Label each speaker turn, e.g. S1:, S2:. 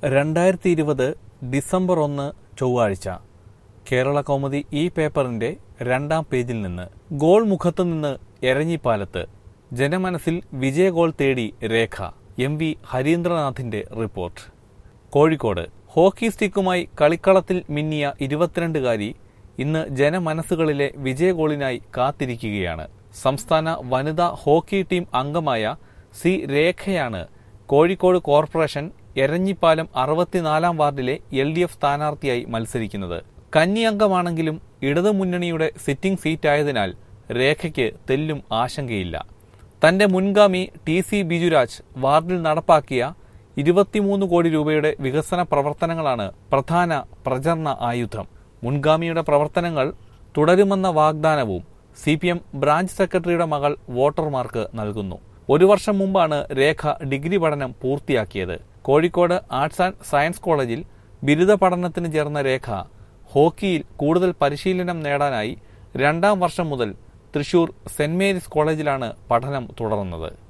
S1: രണ്ടായിരത്തി ഇരുപത് ഡിസംബർ ഒന്ന് ചൊവ്വാഴ്ച കേരള കൗമുദി ഈ പേപ്പറിന്റെ രണ്ടാം പേജിൽ നിന്ന് ഗോൾ മുഖത്തു നിന്ന് എരഞ്ഞിപ്പാലത്ത് ജനമനസ്സിൽ വിജയ ഗോൾ തേടി രേഖ എം വി ഹരീന്ദ്രനാഥിന്റെ റിപ്പോർട്ട് കോഴിക്കോട് ഹോക്കി സ്റ്റിക്കുമായി കളിക്കളത്തിൽ മിന്നിയ ഇരുപത്തിരണ്ടുകാരി ഇന്ന് ജനമനസ്സുകളിലെ വിജയ ഗോളിനായി കാത്തിരിക്കുകയാണ് സംസ്ഥാന വനിതാ ഹോക്കി ടീം അംഗമായ സി രേഖയാണ് കോഴിക്കോട് കോർപ്പറേഷൻ എരഞ്ഞിപ്പാലം അറുപത്തിനാലാം വാർഡിലെ എൽ ഡി എഫ് സ്ഥാനാർത്ഥിയായി മത്സരിക്കുന്നത് കന്നി അംഗമാണെങ്കിലും ഇടതുമുന്നണിയുടെ സിറ്റിംഗ് സീറ്റായതിനാൽ രേഖയ്ക്ക് തെല്ലും ആശങ്കയില്ല തന്റെ മുൻഗാമി ടി സി ബിജുരാജ് വാർഡിൽ നടപ്പാക്കിയ ഇരുപത്തിമൂന്ന് കോടി രൂപയുടെ വികസന പ്രവർത്തനങ്ങളാണ് പ്രധാന പ്രചരണ ആയുധം മുൻഗാമിയുടെ പ്രവർത്തനങ്ങൾ തുടരുമെന്ന വാഗ്ദാനവും സി പി എം ബ്രാഞ്ച് സെക്രട്ടറിയുടെ മകൾ വോട്ടർമാർക്ക് നൽകുന്നു ഒരു വർഷം മുമ്പാണ് രേഖ ഡിഗ്രി പഠനം പൂർത്തിയാക്കിയത് കോഴിക്കോട് ആർട്സ് ആൻഡ് സയൻസ് കോളേജിൽ ബിരുദ പഠനത്തിന് ചേർന്ന രേഖ ഹോക്കിയിൽ കൂടുതൽ പരിശീലനം നേടാനായി രണ്ടാം വർഷം മുതൽ തൃശൂർ സെന്റ് മേരീസ് കോളേജിലാണ് പഠനം തുടർന്നത്